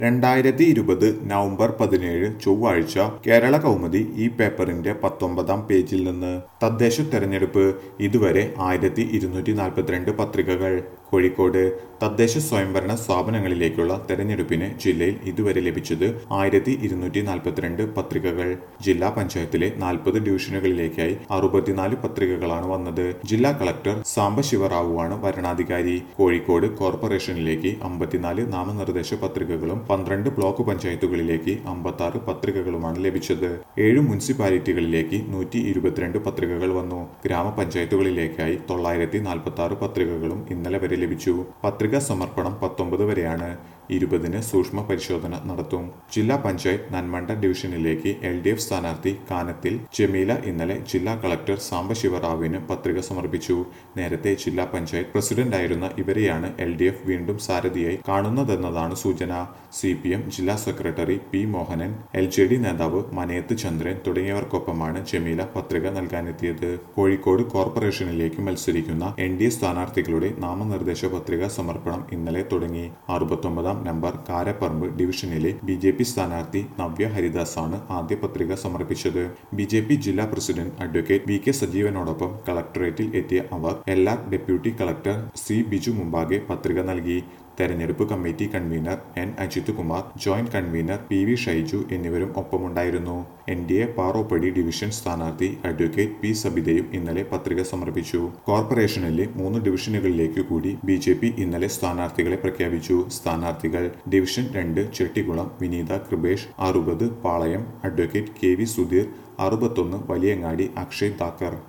രണ്ടായിരത്തി ഇരുപത് നവംബർ പതിനേഴ് ചൊവ്വാഴ്ച കേരള കൗമുദി ഈ പേപ്പറിന്റെ പത്തൊമ്പതാം പേജിൽ നിന്ന് തദ്ദേശ തെരഞ്ഞെടുപ്പ് ഇതുവരെ ആയിരത്തി ഇരുന്നൂറ്റി നാൽപ്പത്തിരണ്ട് പത്രികകൾ കോഴിക്കോട് തദ്ദേശ സ്വയംഭരണ സ്ഥാപനങ്ങളിലേക്കുള്ള തെരഞ്ഞെടുപ്പിന് ജില്ലയിൽ ഇതുവരെ ലഭിച്ചത് ആയിരത്തി ഇരുന്നൂറ്റി നാൽപ്പത്തിരണ്ട് പത്രികകൾ ജില്ലാ പഞ്ചായത്തിലെ നാൽപ്പത് ഡിവിഷനുകളിലേക്കായി അറുപത്തിനാല് പത്രികകളാണ് വന്നത് ജില്ലാ കളക്ടർ സാംബശിവറാവുവാണ് വരണാധികാരി കോഴിക്കോട് കോർപ്പറേഷനിലേക്ക് അമ്പത്തിനാല് നാമനിർദ്ദേശ പത്രികകളും പന്ത്രണ്ട് ബ്ലോക്ക് പഞ്ചായത്തുകളിലേക്ക് അമ്പത്തി ആറ് പത്രികകളുമാണ് ലഭിച്ചത് ഏഴ് മുനിസിപ്പാലിറ്റികളിലേക്ക് നൂറ്റി ഇരുപത്തിരണ്ട് പത്രികകൾ വന്നു ഗ്രാമപഞ്ചായത്തുകളിലേക്കായി തൊള്ളായിരത്തി നാൽപ്പത്തി ആറ് പത്രികകളും ഇന്നലെ വരെ ലഭിച്ചു പത്രികാ സമർപ്പണം പത്തൊമ്പത് വരെയാണ് ഇരുപതിന് സൂക്ഷ്മ പരിശോധന നടത്തും ജില്ലാ പഞ്ചായത്ത് നന്മണ്ട ഡിവിഷനിലേക്ക് എൽ ഡി എഫ് സ്ഥാനാർത്ഥി കാനത്തിൽ ജമീല ഇന്നലെ ജില്ലാ കളക്ടർ സാംബശിവറാവുവിന് പത്രിക സമർപ്പിച്ചു നേരത്തെ ജില്ലാ പഞ്ചായത്ത് പ്രസിഡന്റായിരുന്ന ഇവരെയാണ് എൽ ഡി എഫ് വീണ്ടും സാരഥിയായി കാണുന്നതെന്നതാണ് സൂചന സി പി എം ജില്ലാ സെക്രട്ടറി P Mohanan L J D നേതാവ് മനയത്ത് ചന്ദ്രൻ തുടങ്ങിയവർക്കൊപ്പമാണ് ജമീല പത്രിക നൽകാനെത്തിയത് കോഴിക്കോട് കോർപ്പറേഷനിലേക്ക് മത്സരിക്കുന്ന എൻ ഡി എ സ്ഥാനാർത്ഥികളുടെ നാമനിർദ്ദേശ പത്രിക സമർപ്പണം ഇന്നലെ തുടങ്ങി അറുപത്തൊമ്പതാം നമ്പർ കാരപ്പറമ്പ് ഡിവിഷനിലെ ബി ജെ പി സ്ഥാനാർത്ഥി നവ്യ ഹരിദാസാണ് ആദ്യ പത്രിക സമർപ്പിച്ചത് ബി ജെ പി ജില്ലാ പ്രസിഡന്റ് അഡ്വക്കേറ്റ് വി കെ സജീവനോടൊപ്പം കളക്ടറേറ്റിൽ എത്തിയ അവർ എല്ലാ ഡെപ്യൂട്ടി കളക്ടർ സി ബിജു മുമ്പാകെ പത്രിക നൽകി തെരഞ്ഞെടുപ്പ് committee convener N Ajith Kumar joint convener P V Shaiju എന്നിവരും ഒപ്പമുണ്ടായിരുന്നു N D A Paroppadi division സ്ഥാനാർത്ഥി അഡ്വക്കേറ്റ് പി സബിതയും ഇന്നലെ പത്രിക സമർപ്പിച്ചു കോർപ്പറേഷനിലെ മൂന്ന് ഡിവിഷനുകളിലേക്ക് കൂടി ബി ജെ പി ഇന്നലെ സ്ഥാനാർത്ഥികളെ പ്രഖ്യാപിച്ചു സ്ഥാനാർത്ഥികൾ ഡിവിഷൻ രണ്ട് ചെട്ടിക്കുളം വിനീത കൃപേഷ് അറുപത് Palayam advocate K V Sudheer അറുപത്തൊന്ന് വലിയങ്ങാടി അക്ഷയ് താക്കർ